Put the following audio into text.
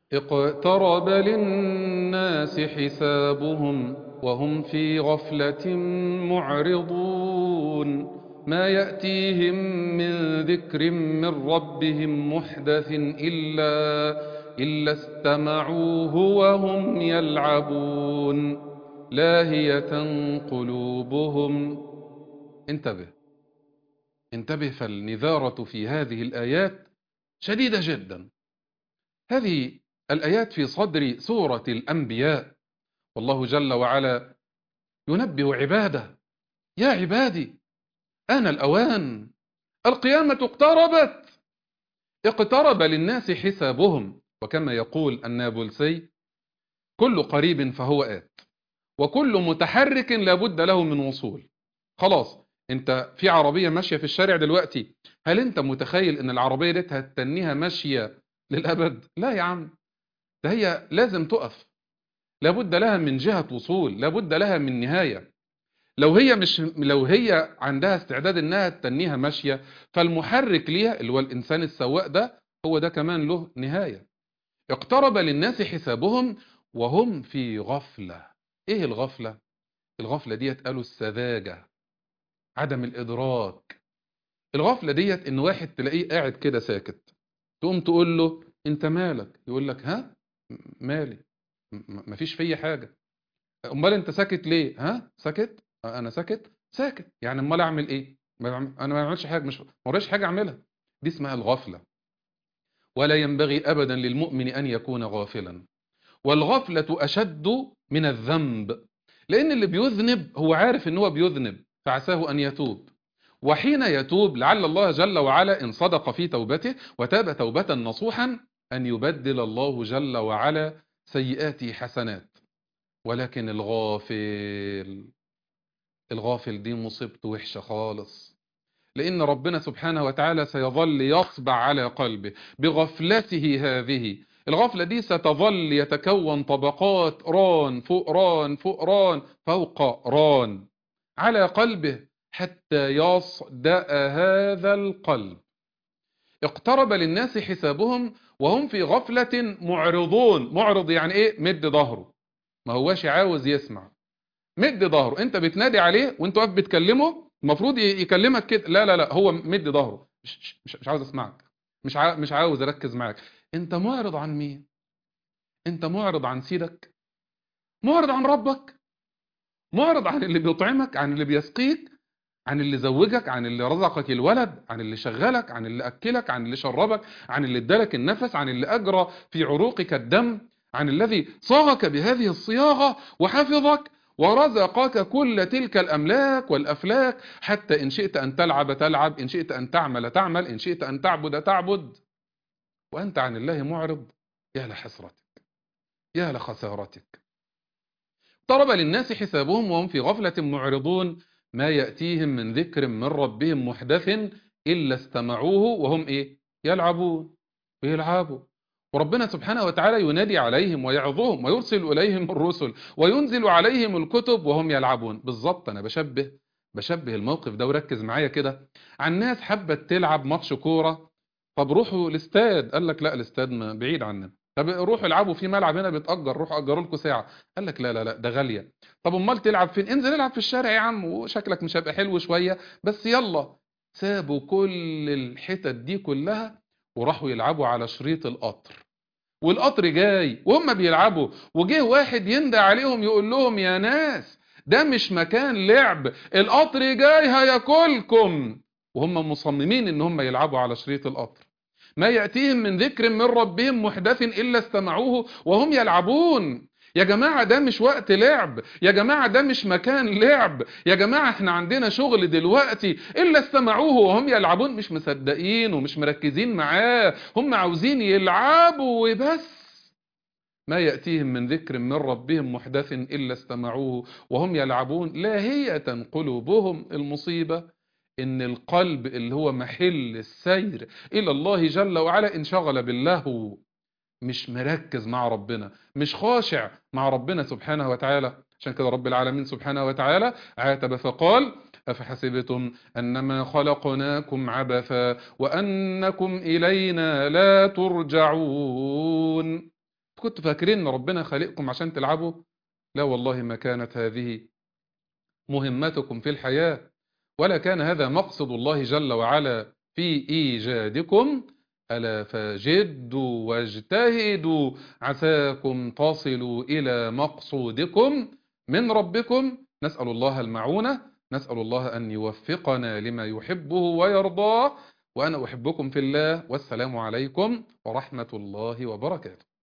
اقترب للناس حسابهم وهم في غفلة معرضون ما يأتيهم من ذكر من ربهم محدث إلا إلا استمعوه وهم يلعبون لاهية قلوبهم انتبه انتبه فالنذارة في هذه الآيات شديدة جدا هذه الآيات في صدر سورة الأنبياء والله جل وعلا ينبه عباده يا عبادي آن الأوان القيامة اقتربت اقترب للناس حسابهم وكما يقول النابلسي كل قريب فهو آت وكل متحرك لابد له من وصول خلاص انت في عربية ماشية في الشارع دلوقتي هل انت متخيل ان العربية دي هتتنيها ماشية للأبد لا يا عم ده هي لازم تقف لابد لها من جهة وصول لابد لها من نهاية لو هي مش لو هي عندها استعداد انها تتنيها ماشية فالمحرك ليها اللي هو الانسان السواق ده هو ده كمان له نهاية اقترب للناس حسابهم وهم في غفلة ايه الغفلة الغفلة ديت قالوا السذاجة عدم الادراك الغفلة ديت ان واحد تلاقيه قاعد كده ساكت تقوم تقول له انت مالك يقول لك ها مالي مفيش فيا حاجة امال انت ساكت ليه ها ساكت انا ساكت ساكت يعني امال اعمل ايه ما انا ما بعملش حاجه مش ورايش حاجه اعملها دي اسمها الغفله ولا ينبغي ابدا للمؤمن ان يكون غافلا والغفله اشد من الذنب لان اللي بيذنب هو عارف ان هو بيذنب فعساه ان يتوب وحين يتوب لعل الله جل وعلا ان صدق في توبته وتاب توبه نصوحا ان يبدل الله جل وعلا سيئاته حسنات ولكن الغافل الغافل دي مصيبته وحشة خالص لأن ربنا سبحانه وتعالى سيظل يصبع على قلبه بغفلته هذه الغفلة دي ستظل يتكون طبقات ران فوق ران فوق ران فوق ران على قلبه حتى يصدأ هذا القلب اقترب للناس حسابهم وهم في غفلة معرضون معرض يعني ايه مد ظهره ما هواش عاوز يسمع مد ظهره انت بتنادي عليه وانت واقف بتكلمه المفروض يكلمك كده لا لا لا هو مد ظهره مش, مش, مش عاوز اسمعك مش عاوز مش عاوز اركز معاك انت معرض عن مين انت معرض عن سيدك معرض عن ربك معرض عن اللي بيطعمك عن اللي بيسقيك عن اللي زوجك عن اللي رزقك الولد عن اللي شغلك عن اللي أكلك عن اللي شربك عن اللي ادالك النفس عن اللي أجرى في عروقك الدم عن الذي صاغك بهذه الصياغة وحفظك ورزقك كل تلك الأملاك والأفلاك حتى إن شئت أن تلعب تلعب إن شئت أن تعمل تعمل إن شئت أن تعبد تعبد وأنت عن الله معرض يا لحسرتك يا لخسارتك اقترب للناس حسابهم وهم في غفلة معرضون ما يأتيهم من ذكر من ربهم محدث إلا استمعوه وهم إيه يلعبون ويلعبوا وربنا سبحانه وتعالى ينادي عليهم ويعظهم ويرسل إليهم الرسل وينزل عليهم الكتب وهم يلعبون بالظبط أنا بشبه بشبه الموقف ده وركز معايا كده عن ناس حبت تلعب ماتش كورة طب روحوا الاستاد قال لك لا الاستاد بعيد عننا طب روحوا العبوا في ملعب هنا بيتأجر روحوا أجروا لكم ساعة قال لك لا لا لا ده غالية طب امال تلعب فين انزل العب في الشارع يا عم وشكلك مش هيبقى حلو شوية بس يلا سابوا كل الحتت دي كلها وراحوا يلعبوا على شريط القطر والقطر جاي وهم بيلعبوا وجه واحد يندى عليهم يقول لهم يا ناس ده مش مكان لعب القطر جاي هياكلكم وهم مصممين ان هم يلعبوا على شريط القطر ما يأتيهم من ذكر من ربهم محدث إلا استمعوه وهم يلعبون يا جماعة ده مش وقت لعب يا جماعة ده مش مكان لعب يا جماعة احنا عندنا شغل دلوقتي إلا استمعوه وهم يلعبون مش مصدقين ومش مركزين معاه هم عاوزين يلعبوا وبس ما يأتيهم من ذكر من ربهم محدث إلا استمعوه وهم يلعبون لاهية قلوبهم المصيبة إن القلب اللي هو محل السير إلى الله جل وعلا انشغل باللهو مش مركز مع ربنا مش خاشع مع ربنا سبحانه وتعالى عشان كده رب العالمين سبحانه وتعالى عاتب فقال أفحسبتم أنما خلقناكم عبثا وأنكم إلينا لا ترجعون كنتوا فاكرين ان ربنا خالقكم عشان تلعبوا لا والله ما كانت هذه مهمتكم في الحياة ولا كان هذا مقصد الله جل وعلا في إيجادكم ألا فجدوا واجتهدوا عساكم تصلوا إلى مقصودكم من ربكم نسأل الله المعونة نسأل الله أن يوفقنا لما يحبه ويرضاه وأنا أحبكم في الله والسلام عليكم ورحمة الله وبركاته